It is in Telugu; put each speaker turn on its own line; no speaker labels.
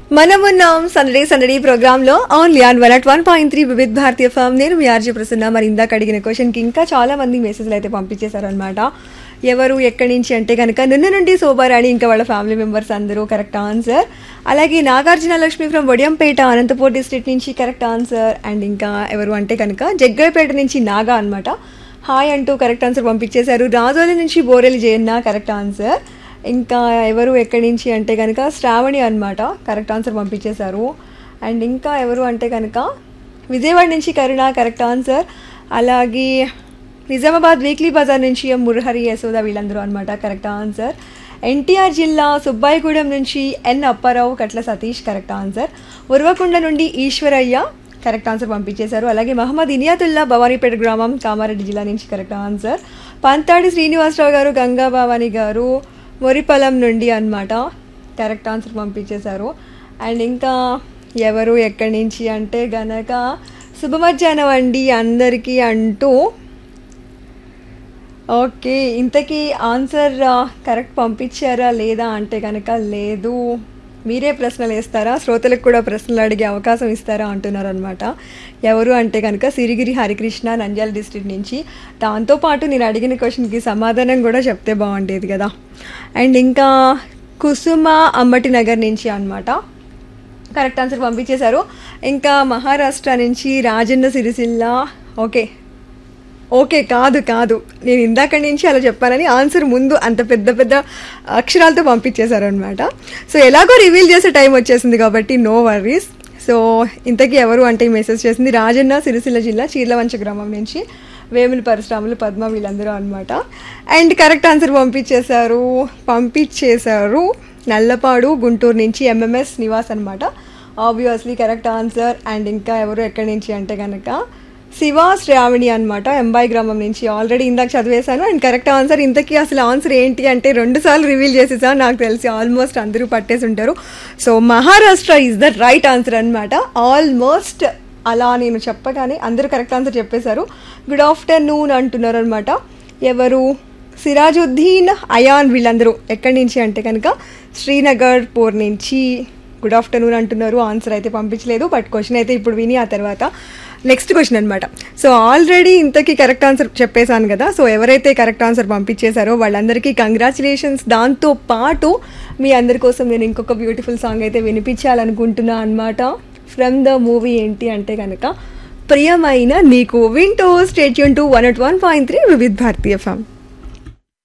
మనమున్నాం సందడి సందడి ప్రోగ్రామ్ లో only on one at one point three Vividh Bharati FM నేను మీ ఆర్జీ ప్రసన్న మరి ఇందాక అడిగిన క్వశ్చన్ కి ఇంకా చాలా మంది మెసేజ్లు అయితే పంపించేశారు అనమాట ఎవరు ఎక్కడి నుంచి అంటే కనుక నిన్న నుండి శోభారాణి ఇంకా వాళ్ళ ఫ్యామిలీ మెంబర్స్ అందరూ కరెక్ట్ ఆన్సర్ అలాగే నాగార్జున లక్ష్మి ఫ్రమ్ వడియంపేట అనంతపూర్ డిస్ట్రిక్ట్ నుంచి కరెక్ట్ ఆన్సర్ అండ్ ఇంకా ఎవరు అంటే కనుక జగ్గైపేట నుంచి నాగా అన్నమాట హాయ్ అంటూ కరెక్ట్ ఆన్సర్ పంపించేశారు రాజోలి నుంచి బోరెలి జయన్న కరెక్ట్ ఆన్సర్ ఇంకా ఎవరు ఎక్కడి నుంచి అంటే కనుక శ్రావణి అన్నమాట కరెక్ట్ ఆన్సర్ పంపించేశారు అండ్ ఇంకా ఎవరు అంటే కనుక విజయవాడ నుంచి కరుణ కరెక్ట్ ఆన్సర్ అలాగే నిజామాబాద్ వీక్లీ బజార్ నుంచి ఎం మురహరి యశోద వీళ్ళందరూ అనమాట కరెక్ట్ ఆన్సర్ ఎన్టీఆర్ జిల్లా సుబ్బాయిగూడెం నుంచి N Apparao Katla Satish correct answer Uravakonda నుండి ఈశ్వరయ్య కరెక్ట్ ఆన్సర్ పంపించేశారు అలాగే మహమ్మద్ ఇనియాతుల్లా భవానీపేట గ్రామం కామారెడ్డి జిల్లా నుంచి కరెక్ట్ ఆన్సర్ పంతాడి శ్రీనివాసరావు గారు గంగా భవాని గారు మొరిపలం నుండి అన్నమాట కరెక్ట్ ఆన్సర్ పంపించేశారు అండ్ ఇంకా ఎవరు ఎక్కడి నుంచి అంటే గనక శుభ మధ్యాహ్నం అండి అందరికీ అంటూ ఓకే ఇంతకీ ఆన్సర్ కరెక్ట్ పంపించారా లేదా అంటే కనుక లేదు మీరే ప్రశ్నలు వేస్తారా శ్రోతలకు కూడా ప్రశ్నలు అడిగే అవకాశం ఇస్తారా అంటున్నారు అనమాట ఎవరు అంటే కనుక సిరిగిరి హరికృష్ణ నంద్యాల డిస్ట్రిక్ట్ నుంచి దాంతోపాటు నేను అడిగిన క్వశ్చన్కి సమాధానం కూడా చెప్తే బాగుండేది కదా అండ్ ఇంకా కుసుమ అంబటి నగర్ నుంచి అనమాట కరెక్ట్ ఆన్సర్ పంపించేశారు ఇంకా మహారాష్ట్ర నుంచి రాజన్న సిరిసిల్ల ఓకే ఓకే కాదు కాదు నేను ఇందాక నుంచి అలా చెప్పానని ఆన్సర్ ముందు అంత పెద్ద పెద్ద అక్షరాలతో పంపించేశారు అనమాట సో ఎలాగో రివీల్ చేసే టైం వచ్చేసింది కాబట్టి నో వర్రీస్ సో ఇంతకీ ఎవరు అంటే ఈ మెసేజ్ చేసింది రాజన్న సిరిసిల్ల జిల్లా చీర్లవంచ గ్రామం నుంచి వేముల పరశురాములు పద్మ వీళ్ళందరూ అనమాట అండ్ కరెక్ట్ ఆన్సర్ పంపించేశారు పంపించేశారు నల్లపాడు గుంటూరు నుంచి ఎంఎంఎస్ నివాస్ అనమాట ఆబ్వియస్లీ కరెక్ట్ ఆన్సర్ అండ్ ఇంకా ఎవరు ఎక్కడి నుంచి అంటే కనుక శివ శ్రావణి అనమాట ఎంబాయి గ్రామం నుంచి ఆల్రెడీ ఇందాక చదివేశాను అండ్ కరెక్ట్ ఆన్సర్ ఇంతకీ అసలు ఆన్సర్ ఏంటి అంటే రెండు సార్లు రివీల్ చేసేసా నాకు తెలిసి ఆల్మోస్ట్ అందరూ పట్టేసి ఉంటారు so Maharashtra is the right answer అనమాట ఆల్మోస్ట్ అలా నేను చెప్పగానే అందరూ కరెక్ట్ ఆన్సర్ చెప్పేశారు గుడ్ ఆఫ్టర్నూన్ అంటున్నారు అనమాట ఎవరు సిరాజుద్దీన్ అయాన్ వీళ్ళందరూ ఎక్కడి నుంచి అంటే కనుక శ్రీనగర్ పోర్ నుంచి గుడ్ ఆఫ్టర్నూన్ అంటున్నారు ఆన్సర్ అయితే పంపించలేదు బట్ క్వశ్చన్ అయితే ఇప్పుడు విని ఆ తర్వాత నెక్స్ట్ క్వశ్చన్ అనమాట సో ఆల్రెడీ ఇంతకీ కరెక్ట్ ఆన్సర్ చెప్పేశాను కదా సో ఎవరైతే కరెక్ట్ ఆన్సర్ పంపించేశారో వాళ్ళందరికీ కంగ్రాచులేషన్స్ దాంతో పాటు మీ అందరి కోసం నేను ఇంకొక బ్యూటిఫుల్ సాంగ్ అయితే వినిపించాలనుకుంటున్నా అనమాట ఫ్రమ్ ద మూవీ ఏంటి అంటే కనుక ప్రియమైన నీకు వింటో stay tune to one at one point three Vividh Bharati form